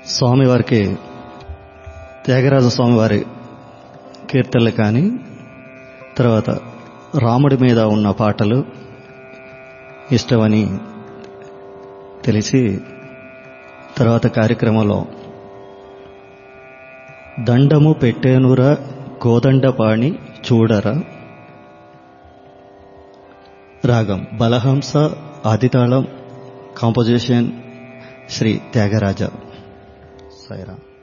స్వామివారికి త్యాగరాజ స్వామివారి కీర్తనలు కానీ తర్వాత రాముడి మీద ఉన్న పాటలు ఇష్టమని తెలిసి తర్వాత కార్యక్రమంలో దండము పెట్టేనురా కోదండపాణి చూడరా రాగం బలహంస ఆదితాళం కాంపోజిషన్ శ్రీ త్యాగరాజ సైరా